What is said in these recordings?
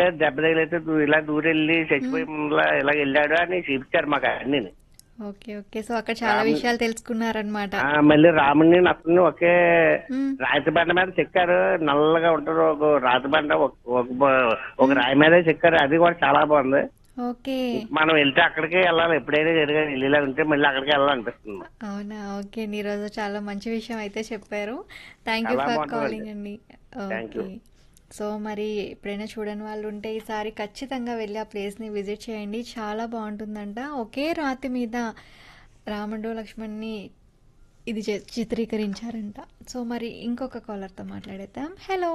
దెబ్బ తగిలితే దూ- ఇలా దూరెళ్ళి చచ్చిపోయి ముందులా ఇలా వెళ్ళాడు అని చూపించారు మాకు అన్ని ఓకే ఓకే సో అక్కడ చాలా విషయాలు తెలుసుకున్నారనమాట మళ్ళీ రాముడిని నక్కని ఒకే మ్మ్. రాతి బండ మీద చెక్కారు నల్లగా ఉంటారు ఒక రాతి బండ ఒక- ఒక బ- ఒక రాయి మీద చెక్కారు అది కూడా చాలా బాగుంది ఓకే మనం వెళ్తే అక్కడికే వెళ్ళాలి ఎప్పుడైనా జరిగా వెళ్ళేలా ఉంటే మళ్ళీ అక్కడికి వెళ్ళాలనిపిస్తుంది అవునా ఓకే అండి ఈరోజు చాలా మంచి విషయం అయితే చెప్పారు థ్యాంక్ యూ చాలా ఫర్ బాగుంటుందండి. కాలింగ్ అండి Thank ఓకే సో మరి ఎప్పుడైనా చూడని వాళ్ళు ఉంటే ఈసారి ఖచ్చితంగా వెళ్ళి ఆ ప్లేస్ని విజిట్ చేయండి చాలా బాగుంటుందంట ఒకే రాతి మీద రాముడు లక్ష్మణ్ని ఇది చే- చిత్రీకరించారంట సో మరి ఇంకొక కాలర్తో మాట్లాడేద్దాం హలో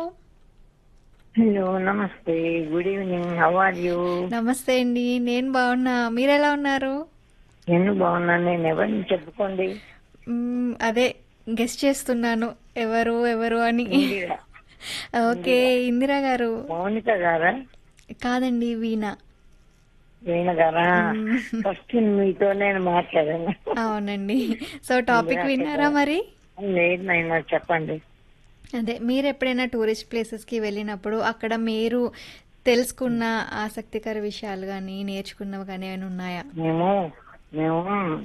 హలో నమస్తే good evening how are you నమస్తే అండి నేను బాగున్నా మీరు ఎలా ఉన్నారు నేను బాగున్నాను నేను ఎవరిని చెప్పుకోండి మ్మ్, అదే గెస్ట్ చేస్తున్నాను ఎవరు ఎవరు అని ఇందిరా. ఓకే ఇందిరా గారు మౌనిక గారా కాదండి వీణ వీణ గారా ఫస్ట్ మీతో నేను మాట్లాడాను అవునండి సో టాపిక్ విన్నారా మరి లేదు నాయన చెప్పండి అదే మీరు ఎప్పుడైనా టూరిస్ట్ ప్లేసెస్కి వెళ్ళినప్పుడు అక్కడ మీరు తెలుసుకున్న ఆసక్తికర విషయాలు కానీ నేర్చుకున్నవి కానీ ఏమైనా ఉన్నాయా మేము మేము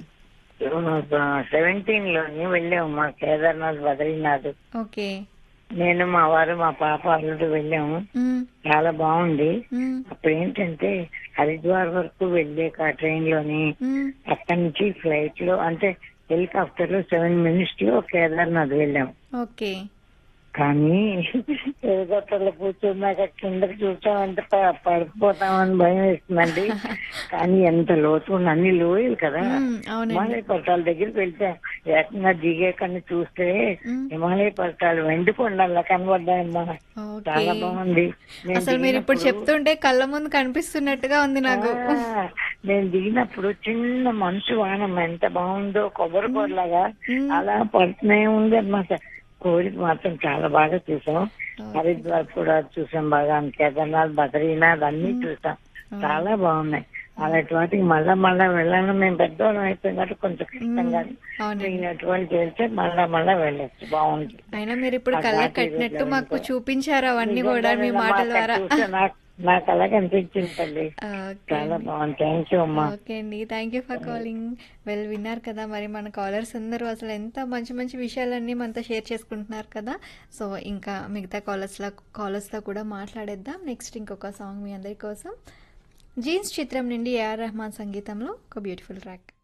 సెవెంటీన్ లోని వెళ్ళాము మా కేదార్నాథ్ బద్రీనాథ్ ఓకే నేను మా వారు మా పాప అల్లుడు వెళ్ళాము మ్మ్, చాలా బాగుంది మ్మ్, అప్పుడు ఏంటంటే హరిద్వార్ వరకు వెళ్ళే ఆ ట్రైన్ లోని మ్మ్. అక్కడి నుంచి ఫ్లైట్ లో అంటే హెలికాప్టర్ లో సెవెన్ మినిట్స్ లో కేదార్నాథ్ వెళ్ళాం ఓకే కానీ హెలికాప్టర్ లో కూర్చున్నాక కిందకి చూసామంటే ప- పడిపోతామని భయం వేస్తుందండి కానీ ఎంత లోతు ఉన్న అన్ని లోయలు కదా మ్మ్, అవునండి హిమాలయ పర్వతాల దగ్గరికి వెళ్తే ఏకంగా దిగే కన్నా చూస్తే మ్మ్. హిమాలయ పర్వతాలు వెండి కొండల్లా కనబడ్డాయమ్మా ఓకే చాలా బాగుంది నేను అసలు మీరు ఇప్పుడు దిగినప్పుడు- చెప్తుంటే కళ్ళ ముందు కనిపిస్తున్నట్టుగా ఉంది నాకు ఆ, నేను దిగినప్పుడు చిన్న మనసు వానం ఎంత బాగుందో కొబ్బరి కూరలాగా మ్మ్. అలా పడుతూనే ఉంది అన్నమాట కోరిక మాత్రం చాలా బాగా చూసాం హరిద్వార్ కూడా చూసాం బాగా కేదార్నాథ్ బద్రీనాథ్ అన్ని చూసాం చాలా బాగున్నాయి అలాంటి వాటికి మళ్ళా మళ్ళా వెళ్ళాలని మేము పెద్దవాళ్ళం అయిపోయిన కాబట్టి కొంచెం కష్టంగా అవునండి మిగిలినటువంటి వెళ్తే మళ్ళా మళ్ళా వెళ్ళొచ్చు బాగుంది అయినా మీరు ఇప్పుడు కళ్ళకి కట్టినట్టు మాకు చూపించారు అవన్నీ కూడా మీ మాటల ద్వారా చూస్తే నాకు నాకు అలాగే అనిపించింది తల్లి ఓకే చాలా బాగుంది థ్యాంక్ యూ అమ్మా ఓకే అండి థ్యాంక్ యూ ఫర్ కాలింగ్ వెల్ విన్నారు కదా మరి మన కాలర్స్ అందరూ అసలు ఎంత మంచి మంచి విషయాలన్నీ మనతో షేర్ చేసుకుంటున్నారు కదా సో ఇంకా మిగతా కాలర్స్లో కాలర్స్తో కూడా మాట్లాడేద్దాం నెక్స్ట్ ఇంకొక సాంగ్ మీ అందరి కోసం జీన్స్ చిత్రం నుండి ఏఆర్ రెహమాన్ సంగీతంలో ఒక బ్యూటిఫుల్ ట్రాక్